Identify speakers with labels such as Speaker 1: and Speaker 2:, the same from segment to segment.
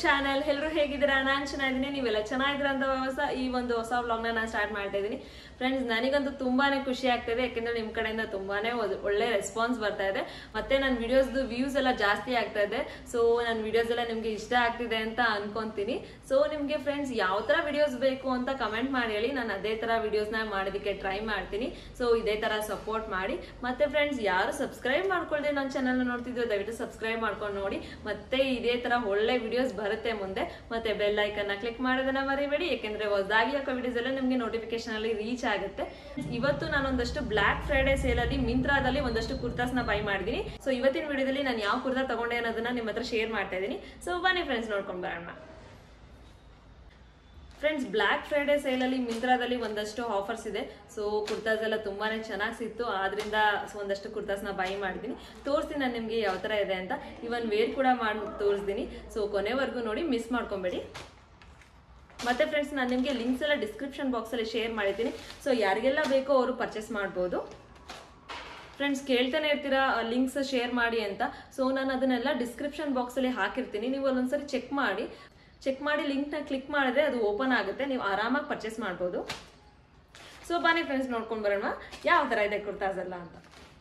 Speaker 1: channel ಎಲ್ಲರೂ ಹೇಗಿದ್ದೀರಾ ನಾನು ಚೆನ್ನಾಗಿದ್ದೀನಿ ನೀವೆಲ್ಲ ಚೆನ್ನಾಗಿದ್ದೀರಾ ಅಂತ ಹೊಸ ಈ ಒಂದು ಹೊಸ ವ್ಲಾಗ್ನ ನಾನು ಸ್ಟಾರ್ಟ್ ಮಾಡ್ತಾ ಇದ್ದೀನಿ ಫ್ರೆಂಡ್ಸ್ ನನಗಂತೂ ತುಂಬಾನೇ ಖುಷಿ ಆಗ್ತಿದೆ ಯಾಕೆಂದ್ರೆ ನಿಮ್ಮ ಕಡೆಯಿಂದ ತುಂಬಾನೇ ಒದ್- ಒಳ್ಳೆ ರೆಸ್ಪಾನ್ಸ್ ಬರ್ತಾ ಇದೆ ಮತ್ತೆ ನನ್ನ ವಿಡಿಯೋಸ್ದು ವ್ಯೂಸ್ ಎಲ್ಲ ಜಾಸ್ತಿ ಆಗ್ತಾ ಇದೆ ಸೊ ನನ್ನ ವಿಡಿಯೋಸ್ ಎಲ್ಲ ನಿಮ್ಗೆ ಇಷ್ಟ ಆಗ್ತಿದೆ ಅಂತ ಅನ್ಕೊಂತೀನಿ ಸೊ ನಿಮ್ಗೆ ಫ್ರೆಂಡ್ಸ್ ಯಾವ ತರ ವಿಡಿಯೋಸ್ ಬೇಕು ಅಂತ ಕಮೆಂಟ್ ಮಾಡಿ ಹೇಳಿ ನಾನು ಅದೇ ತರ ವಿಡಿಯೋಸ್ನ ಮಾಡೋದಕ್ಕೆ ಟ್ರೈ ಮಾಡ್ತೀನಿ ಸೊ ಇದೇ ತರ ಸಪೋರ್ಟ್ ಮಾಡಿ ಮತ್ತೆ ಫ್ರೆಂಡ್ಸ್ ಯಾರು ಸಬ್ಸ್ಕ್ರೈಬ್ ಮಾಡ್ಕೊಳ್ದೆ ನನ್ನ ಚಾನಲ್ ನೋಡ್ತಿದ್ರು ದಯವಿಟ್ಟು ಸಬ್ಸ್ಕ್ರೈಬ್ ಮಾಡ್ಕೊಂಡು ನೋಡಿ ಮತ್ತೆ ಇದೇ ತರ ಒಳ್ಳೆ ವಿಡಿಯೋಸ್ ಬರುತ್ತೆ ಮುಂದೆ ಮತ್ತೆ ಬೆಲ್ ಐಕನ್ನ ಕ್ಲಿಕ್ ಮಾಡೋದನ್ನ ಮರಿಬೇಡಿ ಯಾಕೆಂದ್ರೆ ಹೊಸದಾಗಿ ಹಾಕೋ ವಿಡಿಯೋಸ್ ಎಲ್ಲ ನಿಮ್ಗೆ ನೋಟಿಫಿಕೇಶನ್ ಅಲ್ಲಿ ರೀಚ್ ಆಗುತ್ತೆ ಇವತ್ತು ನಾನು ಒಂದಷ್ಟು ಬ್ಲಾಕ್ ಫ್ರೈಡೆ ಸೇಲ್ ಅಲ್ಲಿ ಮಿಂತ್ರಾದಲ್ಲಿ ಒಂದಷ್ಟು ಕುರ್ತಾಸ್ನ ಬೈ ಮಾಡಿದೀನಿ ಸೊ ಇವತ್ತಿನ ವಿಡಿಯೋದಲ್ಲಿ ನಾನು ಯಾವ ಕುರ್ತಾ ತಗೊಂಡೆ ಅನ್ನೋದನ್ನ ನಿಮ್ಮ ಹತ್ರ ಶೇರ್ ಮಾಡ್ತಾ ಇದ್ದೀನಿ ಸೊ ಬನ್ನಿ ಫ್ರೆಂಡ್ಸ್ ನೋಡ್ಕೊಂಡು ಬರೋಣ ಫ್ರೆಂಡ್ಸ್ ಬ್ಲ್ಯಾಕ್ ಫ್ರೈಡೆ ಸೇಲಲ್ಲಿ ಮಿಂತ್ರಾದಲ್ಲಿ ಒಂದಷ್ಟು ಆಫರ್ಸ್ ಇದೆ ಸೊ ಕುರ್ತಾಸ್ ಎಲ್ಲ ತುಂಬಾನೇ ಚೆನ್ನಾಗಿ ಸಿಕ್ತು ಆದ್ರಿಂದ ಒಂದಷ್ಟು ಕುರ್ತಾಸ್ನ ಬೈ ಮಾಡಿದ್ದೀನಿ ತೋರಿಸ್ತೀನಿ ನಾನು ನಿಮಗೆ ಯಾವ ಥರ ಇದೆ ಅಂತ ಇವನ್ ವೇರ್ ಕೂಡ ಮಾಡಿ ತೋರಿಸ್ತೀನಿ ಸೊ ಕೊನೆವರೆಗೂ ನೋಡಿ ಮಿಸ್ ಮಾಡ್ಕೊಬೇಡಿ ಮತ್ತೆ ಫ್ರೆಂಡ್ಸ್ ನಾನು ನಿಮಗೆ ಲಿಂಕ್ಸ್ ಎಲ್ಲ ಡಿಸ್ಕ್ರಿಪ್ಷನ್ ಬಾಕ್ಸಲ್ಲಿ ಶೇರ್ ಮಾಡಿದ್ದೀನಿ ಸೊ ಯಾರಿಗೆಲ್ಲ ಬೇಕೋ ಅವರು ಪರ್ಚೇಸ್ ಮಾಡ್ಬೋದು ಫ್ರೆಂಡ್ಸ್ ಕೇಳ್ತಾನೆ ಇರ್ತೀರಾ ಲಿಂಕ್ಸ್ ಶೇರ್ ಮಾಡಿ ಅಂತ ಸೊ ನಾನು ಅದನ್ನೆಲ್ಲ ಡಿಸ್ಕ್ರಿಪ್ಷನ್ ಬಾಕ್ಸಲ್ಲಿ ಹಾಕಿರ್ತೀನಿ ನೀವು ಒಂದೊಂದ್ಸರಿ ಚೆಕ್ ಮಾಡಿ ಚೆಕ್ ಮಾಡಿ ಲಿಂಕ್ನ ಕ್ಲಿಕ್ ಮಾಡಿದ್ರೆ ಅದು ಓಪನ್ ಆಗುತ್ತೆ ನೀವು ಆರಾಮಾಗಿ ಪರ್ಚೇಸ್ ಮಾಡ್ಬೋದು ಸೊ ಬನ್ನಿ ಫ್ರೆಂಡ್ಸ್ ನೋಡ್ಕೊಂಡು ಬರೋಣ ಯಾವ ಥರ ಇದೆ ಕುರ್ತಾಸ್ ಎಲ್ಲ ಅಂತ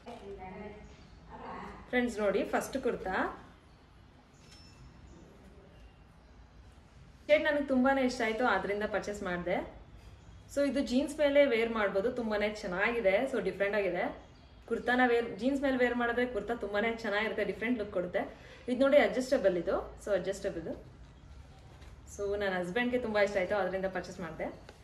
Speaker 1: ಫ್ರೆಂಡ್ಸ್ ನೋಡಿ ಫಸ್ಟ್ ಕುರ್ತಾ ಶೇಡ್ ನನಗೆ ತುಂಬಾನೇ ಇಷ್ಟ ಆಯಿತು ಅದರಿಂದ ಪರ್ಚೇಸ್ ಮಾಡಿದೆ ಸೊ ಇದು ಜೀನ್ಸ್ ಮೇಲೆ ವೇರ್ ಮಾಡ್ಬೋದು ತುಂಬಾನೇ ಚೆನ್ನಾಗಿದೆ ಸೊ ಡಿಫ್ರೆಂಟ್ ಆಗಿದೆ ಕುರ್ತಾನ ವೇರ್ ಜೀನ್ಸ್ ಮೇಲೆ ವೇರ್ ಮಾಡಿದ್ರೆ ಕುರ್ತಾ ತುಂಬಾನೇ ಚೆನ್ನಾಗಿರುತ್ತೆ ಡಿಫ್ರೆಂಟ್ ಲುಕ್ ಕೊಡುತ್ತೆ ಇದು ನೋಡಿ ಅಡ್ಜಸ್ಟಬಲ್ ಇದು ಸೊ ಅಡ್ಜಸ್ಟಬಲ್ ಸೊ ನನ್ನ ಹಸ್ಬೆಂಡ್ಗೆ ತುಂಬ ಇಷ್ಟ ಆಯಿತು ಅದರಿಂದ ಪರ್ಚೇಸ್ ಮಾಡಿದೆ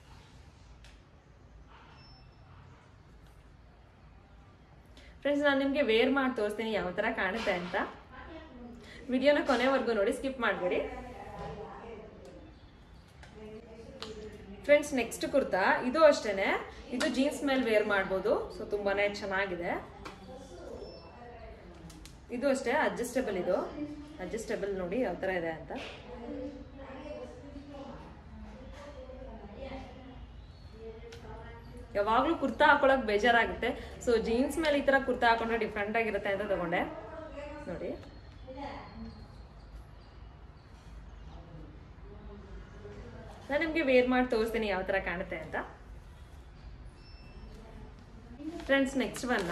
Speaker 1: ಫ್ರೆಂಡ್ಸ್ ನಾನು ನಿಮಗೆ ವೇರ್ ಮಾಡಿ ತೋರಿಸ್ತೀನಿ ಯಾವ ಥರ ಕಾಣುತ್ತೆ ಅಂತ ವಿಡಿಯೋನ ಕೊನೆವರೆಗೂ ನೋಡಿ ಸ್ಕಿಪ್ ಮಾಡಬೇಡಿ ಫ್ರೆಂಡ್ಸ್ ನೆಕ್ಸ್ಟ್ ಕುರ್ತಾ ಇದು ಅಷ್ಟೇನೆ ಇದು ಜೀನ್ಸ್ ಮೇಲೆ ವೇರ್ ಮಾಡ್ಬೋದು ಸೊ ತುಂಬಾನೇ ಚೆನ್ನಾಗಿದೆ ಇದು ಅಷ್ಟೇ ಅಡ್ಜಸ್ಟಬಲ್ ಇದು ಅಡ್ಜಸ್ಟಬಲ್ ನೋಡಿ ಯಾವ ಥರ ಇದೆ ಅಂತ ಯಾವಾಗಲೂ ಕುರ್ತಾ ಹಾಕೊಳಕ್ ಬೇಜಾರಾಗುತ್ತೆ ಸೊ ಜೀನ್ಸ್ ಮೇಲೆ ಈ ಥರ ಕುರ್ತಾ ಹಾಕೊಂಡ್ರೆ ಡಿಫ್ರೆಂಟ್ ಆಗಿರುತ್ತೆ ಅಂತ ತಗೊಂಡೆ ನೋಡಿ ನಾನು ನಿಮಗೆ ವೇರ್ ಮಾಡಿ ತೋರಿಸ್ತೀನಿ ಯಾವ ಥರ ಕಾಣುತ್ತೆ ಅಂತ ಫ್ರೆಂಡ್ಸ್ ನೆಕ್ಸ್ಟ್ ಒನ್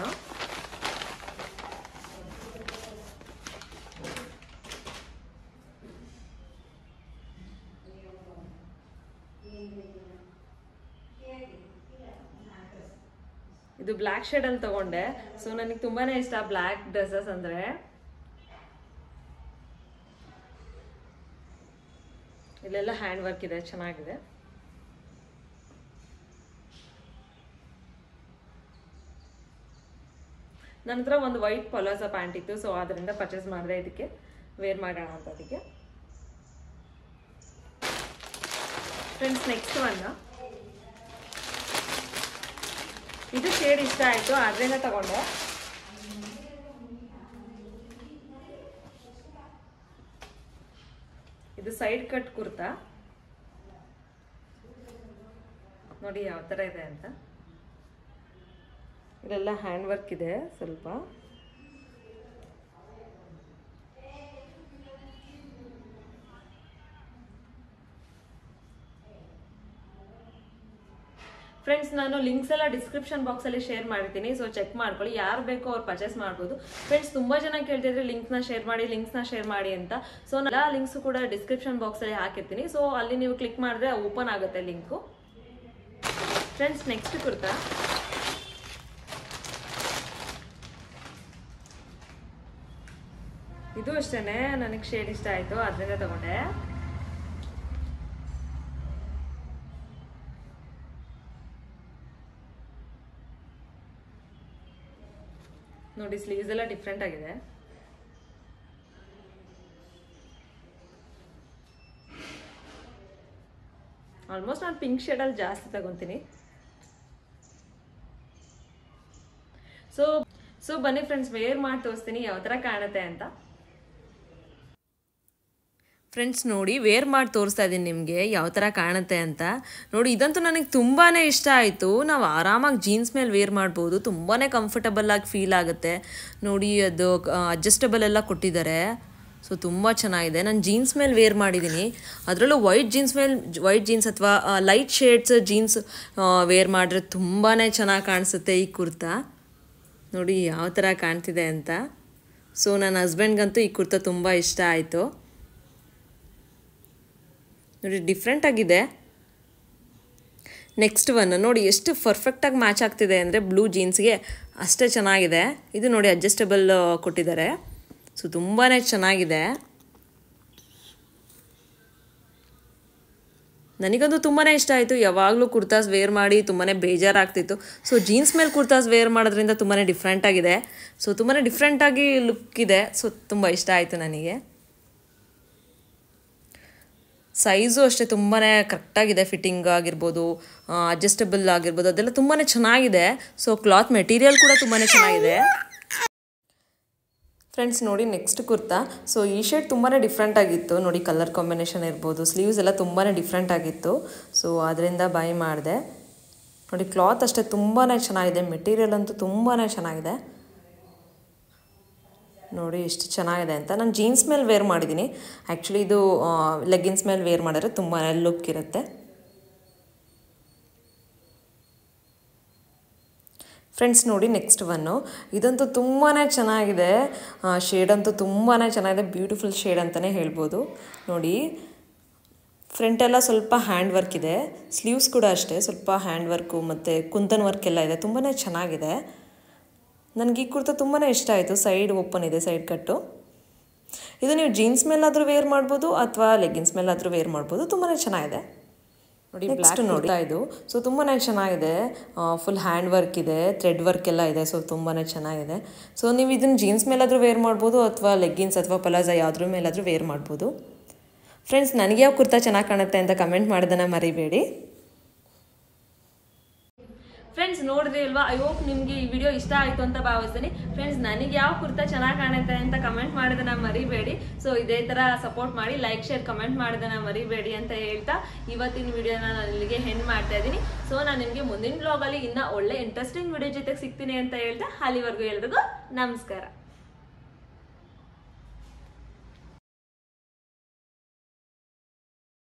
Speaker 1: ಇದು ಬ್ಲ್ಯಾಕ್ ಶೇಡ್ ಅಲ್ಲಿ ತಗೊಂಡೆ ಸೊ ನನಗೆ ತುಂಬಾನೇ ಇಷ್ಟ ಬ್ಲ್ಯಾಕ್ ಡ್ರೆಸ್ಸಸ್ ಅಂದ್ರೆ ಇಲ್ಲೆಲ್ಲ ಹ್ಯಾಂಡ್ ವರ್ಕ್ ಇದೆ ಚೆನ್ನಾಗಿದೆ ನನ್ನ ಹತ್ರ ಒಂದು ವೈಟ್ ಪೊಲಾಸ ಪ್ಯಾಂಟ್ ಇತ್ತು ಸೊ ಅದರಿಂದ ಪರ್ಚೇಸ್ ಮಾಡಿದೆ ಇದಕ್ಕೆ ವೇರ್ ಮಾಡೋಣ ಅಂತ ಅದಕ್ಕೆ ಫ್ರೆಂಡ್ಸ್ ನೆಕ್ಸ್ಟ್ ಒನ್ ಇದು ಶೇಡ್ ಇಷ್ಟ ಆಯಿತು ಅದರಿಂದ ತಗೊಂಡೆ ಇದು ಸೈಡ್ ಕಟ್ ಕುರ್ತಾ ನೋಡಿ ಯಾವ ಥರ ಇದೆ ಅಂತ ಇದೆಲ್ಲ ಹ್ಯಾಂಡ್ ವರ್ಕ್ ಇದೆ ಸ್ವಲ್ಪ ಫ್ರೆಂಡ್ಸ್ ನಾನು ಲಿಂಕ್ಸ್ ಎಲ್ಲ ಡಿಸ್ಕ್ರಿಪ್ಷನ್ ಬಾಕ್ಸ್ ಅಲ್ಲಿ ಶೇರ್ ಮಾಡ್ತೀನಿ ಸೊ ಚೆಕ್ ಮಾಡ್ಕೊಳ್ಳಿ ಯಾರು ಬೇಕೋ ಅವ್ರು ಪರ್ಚೇಸ್ ಮಾಡ್ಬೋದು ಫ್ರೆಂಡ್ಸ್ ತುಂಬಾ ಜನ ಕೇಳ್ತಿದ್ರೆ ಲಿಂಕ್ಸ್ ನ ಶೇರ್ ಮಾಡಿ ಲಿಂಕ್ಸ್ ನ ಶೇರ್ ಮಾಡಿ ಅಂತ ಸೊ ಎಲ್ಲ ಲಿಂಕ್ಸ್ ಕೂಡ ಡಿಸ್ಕ್ರಿಪ್ಷನ್ ಬಾಕ್ಸ್ ಅಲ್ಲಿ ಹಾಕಿರ್ತೀನಿ ಸೊ ಅಲ್ಲಿ ನೀವು ಕ್ಲಿಕ್ ಮಾಡಿದ್ರೆ ಓಪನ್ ಆಗುತ್ತೆ ಲಿಂಕು ಫ್ರೆಂಡ್ಸ್ ನೆಕ್ಸ್ಟ್ ಕುರ್ತಾ ಇದು ಅಷ್ಟೇನೆ ನನಗೆ ಶೇಡ್ ಇಷ್ಟ ಆಯ್ತು ಅದರಿಂದ ತಗೊಂಡೆ ನೋಡಿ ಸ್ಲೀವ್ಸ್ ಎಲ್ಲ ಡಿಫ್ರೆಂಟ್ ಆಗಿದೆ ಆಲ್ಮೋಸ್ಟ್ ನಾನು ಪಿಂಕ್ ಶೇಡಲ್ಲಿ ಜಾಸ್ತಿ ತಗೊತೀನಿ ಸೊ ಸೊ ಬನ್ನಿ ಫ್ರೆಂಡ್ಸ್ ವೇರ್ ಮಾಡಿ ತೋರಿಸ್ತೀನಿ ಯಾವ ಥರ ಕಾಣುತ್ತೆ ಅಂತ ಫ್ರೆಂಡ್ಸ್ ನೋಡಿ ವೇರ್ ಮಾಡಿ ತೋರಿಸ್ತಾ ಇದ್ದೀನಿ ನಿಮಗೆ ಯಾವ ಥರ ಕಾಣುತ್ತೆ ಅಂತ ನೋಡಿ ಇದಂತೂ ನನಗೆ ತುಂಬಾ ಇಷ್ಟ ಆಯಿತು ನಾವು ಆರಾಮಾಗಿ ಜೀನ್ಸ್ ಮೇಲೆ ವೇರ್ ಮಾಡ್ಬೋದು ತುಂಬಾ ಕಂಫರ್ಟಬಲ್ ಆಗಿ ಫೀಲ್ ಆಗುತ್ತೆ ನೋಡಿ ಅದು ಅಡ್ಜಸ್ಟಬಲ್ ಎಲ್ಲ ಕೊಟ್ಟಿದ್ದಾರೆ ಸೊ ತುಂಬ ಚೆನ್ನಾಗಿದೆ ನಾನು ಜೀನ್ಸ್ ಮೇಲೆ ವೇರ್ ಮಾಡಿದ್ದೀನಿ ಅದರಲ್ಲೂ ವೈಟ್ ಜೀನ್ಸ್ ಮೇಲೆ ವೈಟ್ ಜೀನ್ಸ್ ಅಥವಾ ಲೈಟ್ ಶೇಡ್ಸ್ ಜೀನ್ಸ್ ವೇರ್ ಮಾಡಿದ್ರೆ ತುಂಬಾ ಚೆನ್ನಾಗಿ ಕಾಣಿಸುತ್ತೆ ಈ ಕುರ್ತಾ ನೋಡಿ ಯಾವ ಥರ ಕಾಣ್ತಿದೆ ಅಂತ ಸೊ ನನ್ನ ಹಸ್ಬೆಂಡ್ಗಂತೂ ಈ ಕುರ್ತಾ ತುಂಬ ಇಷ್ಟ ಆಯಿತು ನೋಡಿ ಡಿಫ್ರೆಂಟ್ ಆಗಿದೆ ನೆಕ್ಸ್ಟ್ ಒನ್ ನೋಡಿ ಎಷ್ಟು ಪರ್ಫೆಕ್ಟಾಗಿ ಮ್ಯಾಚ್ ಆಗ್ತಿದೆ ಅಂದರೆ ಬ್ಲೂ ಜೀನ್ಸ್ಗೆ ಅಷ್ಟೇ ಚೆನ್ನಾಗಿದೆ ಇದು ನೋಡಿ ಅಡ್ಜಸ್ಟಬಲ್ ಕೊಟ್ಟಿದ್ದಾರೆ ಸೊ ತುಂಬಾ ಚೆನ್ನಾಗಿದೆ ನನಗಂತೂ ತುಂಬಾ ಇಷ್ಟ ಆಯಿತು ಯಾವಾಗಲೂ ಕುರ್ತಾಸ್ ವೇರ್ ಮಾಡಿ ತುಂಬಾ ಬೇಜಾರಾಗ್ತಿತ್ತು ಸೊ ಜೀನ್ಸ್ ಮೇಲೆ ಕುರ್ತಾಸ್ ವೇರ್ ಮಾಡೋದ್ರಿಂದ ತುಂಬಾ ಡಿಫ್ರೆಂಟ್ ಆಗಿದೆ ಸೊ ತುಂಬಾ ಡಿಫ್ರೆಂಟಾಗಿ ಲುಕ್ ಇದೆ ಸೊ ತುಂಬ ಇಷ್ಟ ಆಯಿತು ನನಗೆ ಸೈಜು ಅಷ್ಟೇ ತುಂಬಾ ಕರೆಕ್ಟಾಗಿದೆ ಫಿಟ್ಟಿಂಗ್ ಆಗಿರ್ಬೋದು ಅಡ್ಜಸ್ಟಬಲ್ ಆಗಿರ್ಬೋದು ಅದೆಲ್ಲ ತುಂಬಾ ಚೆನ್ನಾಗಿದೆ ಸೊ ಕ್ಲಾತ್ ಮೆಟೀರಿಯಲ್ ಕೂಡ ತುಂಬಾ ಚೆನ್ನಾಗಿದೆ ಫ್ರೆಂಡ್ಸ್ ನೋಡಿ ನೆಕ್ಸ್ಟ್ ಕುರ್ತಾ ಸೊ ಈ ಶೇಡ್ ತುಂಬಾ ಡಿಫ್ರೆಂಟ್ ಆಗಿತ್ತು ನೋಡಿ ಕಲರ್ ಕಾಂಬಿನೇಷನ್ ಇರ್ಬೋದು ಸ್ಲೀವ್ಸ್ ಎಲ್ಲ ತುಂಬಾ ಡಿಫ್ರೆಂಟ್ ಆಗಿತ್ತು ಸೊ ಅದರಿಂದ ಬೈ ಮಾಡಿದೆ ನೋಡಿ ಕ್ಲಾತ್ ಅಷ್ಟೇ ತುಂಬಾ ಚೆನ್ನಾಗಿದೆ ಮೆಟೀರಿಯಲ್ ಅಂತೂ ತುಂಬಾ ಚೆನ್ನಾಗಿದೆ ನೋಡಿ ಎಷ್ಟು ಚೆನ್ನಾಗಿದೆ ಅಂತ ನಾನು ಜೀನ್ಸ್ ಮೇಲೆ ವೇರ್ ಮಾಡಿದ್ದೀನಿ ಆ್ಯಕ್ಚುಲಿ ಇದು ಲೆಗ್ಗಿನ್ಸ್ ಮೇಲೆ ವೇರ್ ಮಾಡಿದ್ರೆ ತುಂಬಾ ಲುಕ್ ಇರುತ್ತೆ ಫ್ರೆಂಡ್ಸ್ ನೋಡಿ ನೆಕ್ಸ್ಟ್ ಒನ್ನು ಇದಂತೂ ತುಂಬಾ ಚೆನ್ನಾಗಿದೆ ಶೇಡ್ ಅಂತೂ ತುಂಬಾ ಚೆನ್ನಾಗಿದೆ ಬ್ಯೂಟಿಫುಲ್ ಶೇಡ್ ಅಂತಲೇ ಹೇಳ್ಬೋದು ನೋಡಿ ಫ್ರಂಟೆಲ್ಲ ಸ್ವಲ್ಪ ಹ್ಯಾಂಡ್ ವರ್ಕ್ ಇದೆ ಸ್ಲೀವ್ಸ್ ಕೂಡ ಅಷ್ಟೇ ಸ್ವಲ್ಪ ಹ್ಯಾಂಡ್ ವರ್ಕು ಮತ್ತು ಕುಂತನ್ ವರ್ಕ್ ಎಲ್ಲ ಇದೆ ತುಂಬಾ ಚೆನ್ನಾಗಿದೆ ನನಗೆ ಈ ಕುರ್ತಾ ತುಂಬಾ ಇಷ್ಟ ಆಯಿತು ಸೈಡ್ ಓಪನ್ ಇದೆ ಸೈಡ್ ಕಟ್ಟು ಇದು ನೀವು ಜೀನ್ಸ್ ಮೇಲಾದರೂ ವೇರ್ ಮಾಡ್ಬೋದು ಅಥವಾ ಲೆಗ್ಗಿನ್ಸ್ ಮೇಲಾದರೂ ವೇರ್ ಮಾಡ್ಬೋದು ತುಂಬಾ ಚೆನ್ನಾಗಿದೆ ನೋಡಿ ಬ್ಲ್ಯಾಕ್ ನೋಡ್ತಾ ಇದು ಸೊ ತುಂಬಾ ಚೆನ್ನಾಗಿದೆ ಫುಲ್ ಹ್ಯಾಂಡ್ ವರ್ಕ್ ಇದೆ ಥ್ರೆಡ್ ವರ್ಕ್ ಎಲ್ಲ ಇದೆ ಸೊ ತುಂಬಾ ಚೆನ್ನಾಗಿದೆ ಸೊ ನೀವು ಇದನ್ನು ಜೀನ್ಸ್ ಮೇಲಾದರೂ ವೇರ್ ಮಾಡ್ಬೋದು ಅಥವಾ ಲೆಗ್ಗಿನ್ಸ್ ಅಥವಾ ಪಲಾಜಾ ಯಾವುದ್ರ ಮೇಲಾದರೂ ವೇರ್ ಮಾಡ್ಬೋದು ಫ್ರೆಂಡ್ಸ್ ನನಗೆ ಯಾವ ಕುರ್ತಾ ಚೆನ್ನಾಗಿ ಕಾಣುತ್ತೆ ಅಂತ ಕಮೆಂಟ್ ಮಾಡೋದನ್ನು ಮರಿಬೇಡಿ ಫ್ರೆಂಡ್ಸ್ ನೋಡಿದ್ರಿ ಅಲ್ವಾ ಐ ಹೋಪ್ ನಿಮಗೆ ಈ ವಿಡಿಯೋ ಇಷ್ಟ ಆಯ್ತು ಅಂತ ಭಾವಿಸ್ತೀನಿ ಫ್ರೆಂಡ್ಸ್ ನನಗೆ ಯಾವ ಕುರ್ತಾ ಚೆನ್ನಾಗಿ ಕಾಣುತ್ತೆ ಅಂತ ಕಮೆಂಟ್ ಮಾಡೋದನ್ನ ಮರಿಬೇಡಿ ಸೊ ಇದೇ ತರ ಸಪೋರ್ಟ್ ಮಾಡಿ ಲೈಕ್ ಶೇರ್ ಕಮೆಂಟ್ ಮಾಡೋದನ್ನ ಮರಿಬೇಡಿ ಅಂತ ಹೇಳ್ತಾ ಇವತ್ತಿನ ವಿಡಿಯೋನ ನಾನು ಇಲ್ಲಿಗೆ ಹೆಣ್ಣು ಮಾಡ್ತಾ ಇದ್ದೀನಿ ಸೊ ನಾನು ನಿಮಗೆ ಮುಂದಿನ ಬ್ಲಾಗಲ್ಲಿ ಇನ್ನ ಒಳ್ಳೆ ಇಂಟ್ರೆಸ್ಟಿಂಗ್ ವಿಡಿಯೋ ಜೊತೆಗೆ ಸಿಗ್ತೀನಿ ಅಂತ ಹೇಳ್ತಾ ಅಲ್ಲಿವರೆಗೂ ಎಲ್ರಿಗೂ ನಮಸ್ಕಾರ